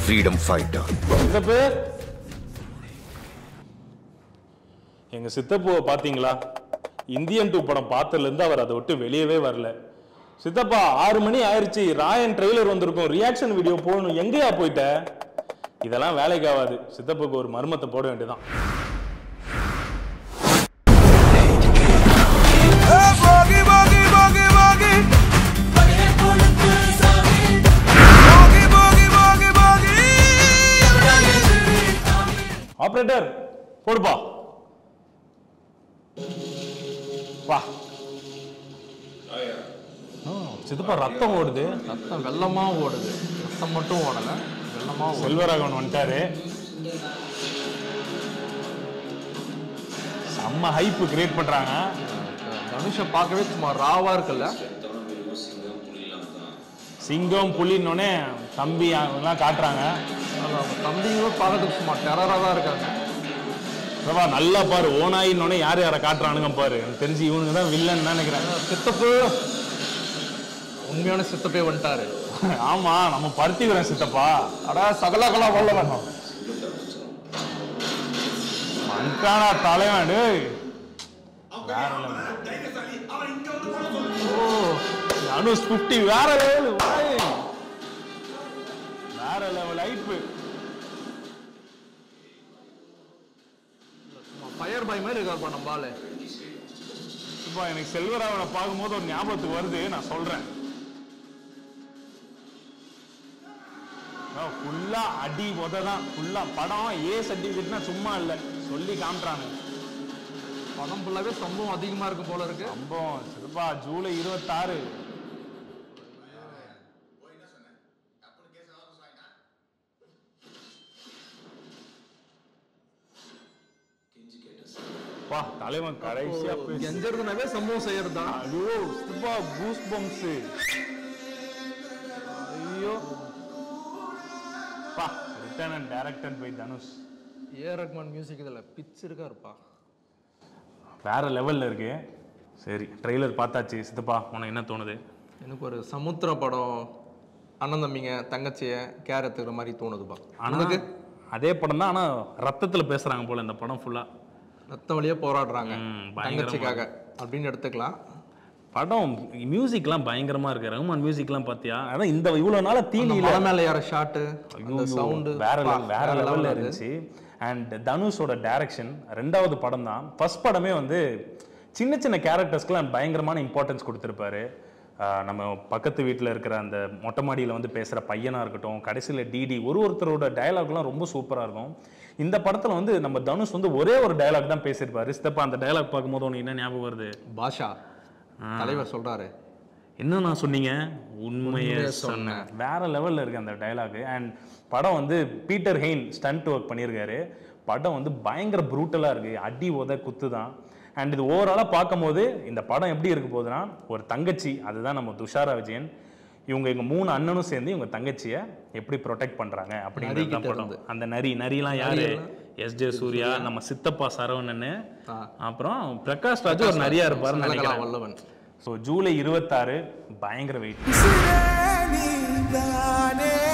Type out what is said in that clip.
freedom fighter. சித்தப்பு எங்க சித்தப்புவை பாத்தீங்களா இந்தியன் டூ படம் பார்த்ததுலேருந்து அவர் அதை விட்டு வெளியவே வரல சித்தப்பா ஆறு மணி ஆயிருச்சு ராயன் ட்ரெய்லர் வந்திருக்கும் ரியாக்ஷன் வீடியோ போடணும் எங்கேயா போயிட்ட இதெல்லாம் வேலைக்கு ஆகாது சித்தப்புக்கு ஒரு மர்மத்தை போட வேண்டியதான் Boogie, boogie, boogie, boogie. Boogie, boogie, boogie, boogie. Operator போடுப்பா வா ஆ, சித்தப்பா ரத்தம் ஓடுது ரத்தம் வெள்ளமா ஓடுது ரத்தம் மட்டும் ஓடல வெள்ளமா ஓடுது செல்வராகவன் வந்துட்டாரு செம்ம ஹைப் கிரியேட் பண்றாங்க தனுஷை பார்க்கவே சும்மா ராவா இருக்குல்ல சிங்கம் புலின்னொடனே தம்பி அவங்கெல்லாம் காட்டுறாங்க ஆனா அவங்க தம்பிங்களும் பார்க்கறதுக்கு சும்மா டெரரா தான் இருக்காங்க பிரபா நல்லா பாரு ஓனாயின்னொடனே யார் யாரை காட்டுறானுங்க பாரு எனக்கு தெரிஞ்சு இவனுங்க தான் வில்லன் தான் நினைக்கிறேன் சித்தப்பு உண்மையான சித்தப்பே வந்துட்டாரு ஆமா நம்ம பருத்திக்கிறோம் சித்தப்பா அடா சகலகலா வல்லவன் மண்கானா தலைவன் டேய் வேற level. ஓ அனுஷ் 50 வேற லெவல் வேற லெவல் ஐப்பு ஃபயர் பாய் மாதிரி இருக்காருப்பா நம்ம ஆளு இப்போ எனக்கு செல்வராவனை பார்க்கும்போது ஒரு ஞாபகத்துக்கு வருது நான் சொல்றேன் ஃபுல்லா அடி உத தான் ஃபுல்லா படம் ஏ சர்டிபிகேட்னா சும்மா இல்ல சொல்லி காமிட்டாங்க படம் ஃபுல்லாவே சம்பவம் அதிகமா இருக்கும் போல இருக்கு ரொம்ப சிறப்பா ஜூலை இருபத்தாறு பா தலைவன் கடைசியா பேசி எஞ்சிருந்தனாவே சம்பவம் செய்யறது தான் ஐயோ சித்தப்பா கூஸ் பம்ப்ஸ் ஐயோ பா written and directed by Dhanush A Rahman music இதுல பிச் இருக்காருப்பா வேற லெவல்ல இருக்கு சரி ட்ரெய்லர் பார்த்தாச்சு சித்தப்பா உனக்கு என்ன தோணுது எனக்கு ஒரு சமுத்திர படம் அண்ணன் தம்பிங்க தங்கச்சிய கேர் எடுத்துக்கிற மாதிரி தோணுதுப்பா ஆனா அதே படம் தான் ஆனா ரத்தத்துல பேசுறாங்க போல இந்த படம் ஃபுல்லா ரத்த வழியா போராடுறாங்க ம், பயங்கரமா. தங்கச்சிக்காக அப்படின்னு எடுத்துக்கலாம் படம் மியூசிக்லாம் பயங்கரமா இருக்கு ரகுமான் மியூசிக்லாம் பாத்தியா அதான் இந்த இவ்வளவு நாள அந்த தீனியில மலை மேல ஏற ஷாட்டு அந்த சவுண்டு வேற level- வேற லெவல்ல இருந்துச்சு அண்ட் தனுஷோட டைரக்ஷன் ரெண்டாவது படம் தான் ஃபர்ஸ்ட் படமே வந்து சின்ன சின்ன கேரக்டர்ஸ்க்குலாம் பயங்கரமான இம்பார்ட்டன்ஸ் கொடுத்துருப்பாரு ஆஹ் நம்ம பக்கத்து வீட்டில் இருக்கிற அந்த மொட்டை மாடியில் வந்து பேசுகிற பையனாக இருக்கட்டும் கடைசியில் டிடி ஒரு ஒருத்தரோட டயலாக்லாம் ரொம்ப சூப்பராக இருக்கும் இந்த படத்தில் வந்து நம்ம தனுஷ் வந்து ஒரே ஒரு டயலாக் தான் பேசியிருப்பாரு சித்தப்பா அந்த டயலாக் பார்க்கும்போது உனக்கு என்ன ஞாபகம் வருது பாஷா தலைவர் சொல்றாரு என்ன நான் சொன்னீங்க உண்மையை உண்மையை சொன்னேன் வேற லெவல்ல இருக்கு அந்த டயலாக் அண்ட் படம் வந்து பீட்டர் ஹெயின் ஸ்டண்ட் ஒர்க் பண்ணியிருக்காரு படம் வந்து பயங்கர ப்ரூட்டலாக இருக்கு அடி உத குத்து தான் அண்ட் இது ஓவராலாக பார்க்கும்போது இந்த படம் எப்படி இருக்க போகுதுன்னா ஒரு தங்கச்சி அதுதான் நம்ம துஷாரா விஜயன் இவங்க இவங்க மூணு அண்ணனும் சேர்ந்து இவங்க தங்கச்சியை எப்படி ப்ரொடெக்ட் பண்றாங்க அப்படிங்கிறது தான் நரிக்கிட்ட படம் அந்த நரி நரிலாம் யாரு எஸ் ஜே சூர்யா நம்ம சித்தப்பா சரவணன் ஆ. அப்புறம் பிரகாஷ் ராஜ் ஒரு நரியா இருப்பாருன்னு சகலகலா நினைக்கிறேன் வல்லவன் ஸோ ஜூலை இருபத்தாறு பயங்கர வெயிட் உசிரே நீதானே